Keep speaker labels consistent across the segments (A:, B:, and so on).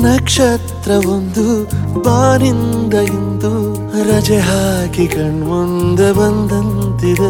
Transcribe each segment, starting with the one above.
A: ನಕ್ಷತ್ರವೊಂದು ಬಾನಿಂದ ಇಂದು ರಜೆ ಹಾಕಿ ಕಣ್ಮುಂದೆ ಬಂದಂತಿದೆ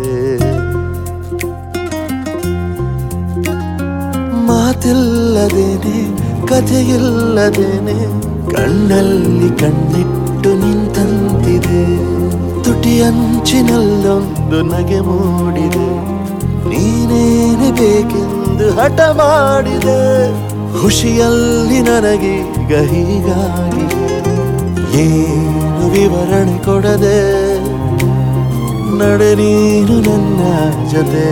A: ಮಾತಿಲ್ಲದೇನೆ ಕಥೆಯಿಲ್ಲದೇನೆ ಕಣ್ಣಲ್ಲಿ ಕಣ್ಣಿಟ್ಟು ನಿಂತಂತಿದೆ ತುಟಿ ಅಂಚಿನಲ್ಲೊಂದು ನಗೆ ಮೂಡಿದೆ ನೀನೇನೆ ಬೇಕೆಂದು ಹಠ ಮಾಡಿದೆ ಖುಷಿಯಲ್ಲಿ ನನಗೀಗ ಹೀಗಾಗಿದೆ ಏನು ವಿವರಣೆ ಕೊಡದೆ ನಡೆ ನೀನು ನನ್ನ ಜೊತೆ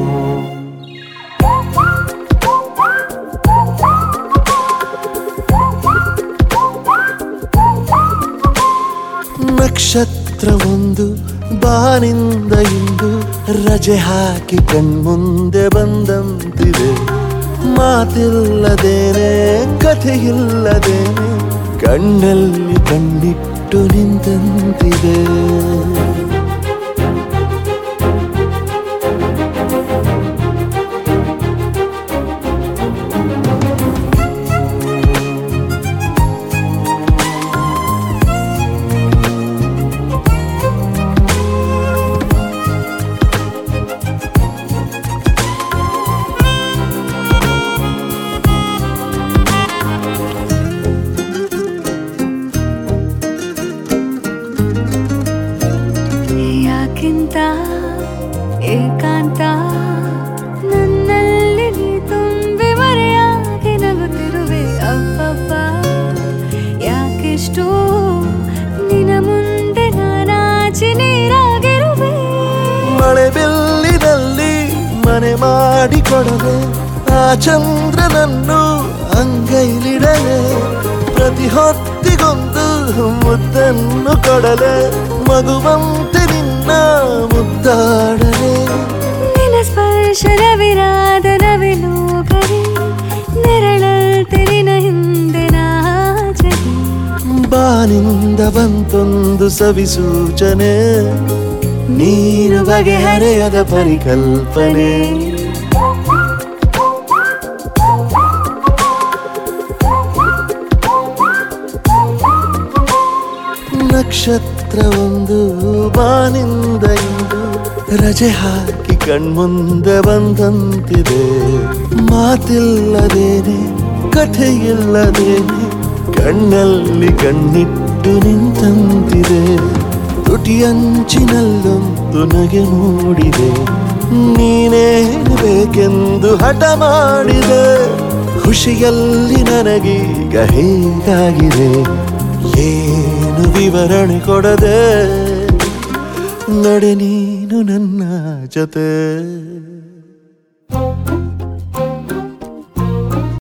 A: ನಕ್ಷತ್ರವೊಂದು ಬಾನಿಂದ ಇಂದು ರಜೆ ಹಾಕಿ ಕಣ್ಮುಂದೆ ಬಂದಂತಿದೆ ಮಾತಿಲ್ಲದೇನೆ ಕಥೆಯಿಲ್ಲದೇನೆ ಕಣ್ಣಲ್ಲಿ ಕಣ್ಣಿಟ್ಟು ನಿಂತಂತಿದೆ
B: ಯಾಕಿಂತ ಏಕಾಂತ ನನ್ನಲ್ಲಿ ನೀ ತುಂಬಿ ಮರೆಯಾಗಿ ನಗುತ್ತಿರುವೆ ಅಪ್ಪಪ್ಪ ಯಾಕೆಷ್ಟು ನಿನ ಮುಂದೆ ನಾನಾಚಿ ನೀರಾಗಿರುವೆ
A: ಮಳೆ ಬೆಲ್ಲಿನಲ್ಲಿ ಮನೆ ಮಾಡಿಕೊಡಲೆ ಆ ಚಂದ್ರನನ್ನು ಅಂಗೈಲಿಡಲೆ ಪ್ರತಿ ಹೊತ್ತಿಗೊಂದು ಮುದ್ದನ್ನು ಕೊಡಲೆ ಮಗುವಂತೆ ನಿನ್ನ ಮುದ್ದಾಡಲೆ
B: ನಿನ ಸ್ಪರ್ಶ ನವಿರಾದ ನವಿಲೋಗರಿ ನೆರಳಲ್ತೆ ನಿನ ಹಿಂದೆ ನಾಚರಿ
A: ಬಾನಿಂದ ಬಂತೊಂದು ಸವಿಸೂಚನೆ ನೀನು ಬಗೆಹರೆಯದ ಪರಿಕಲ್ಪನೆ ನಕ್ಷತ್ರವೊಂದು ಬಾನಿಂದ ಇಂದು ರಜೆ ಹಾಕಿ ಕಣ್ಮುಂದೆ ಬಂದಂತಿದೆ ಮಾತಿಲ್ಲದೇನೆ ಕಥೆಯಿಲ್ಲದೇನೆ ಕಣ್ಣಲ್ಲಿ ಕಣ್ಣಿಟ್ಟು ನಿಂತಂತಿದೆ ತುಟಿಯಂಚಿನಲ್ಲೊಂದು ನಗೆ ಮೂಡಿದೆ ನೀನೇನು ಬೇಕೆಂದು ಹಠ ಮಾಡಿದೆ ಖುಷಿಯಲ್ಲಿ ನನಗೀಗ ಹೇಗಾಗಿದೆ ಏನು ವಿವರಣೆ ಕೊಡದೆ ನಡೆ ನೀನು ನನ್ನ ಜೊತೆ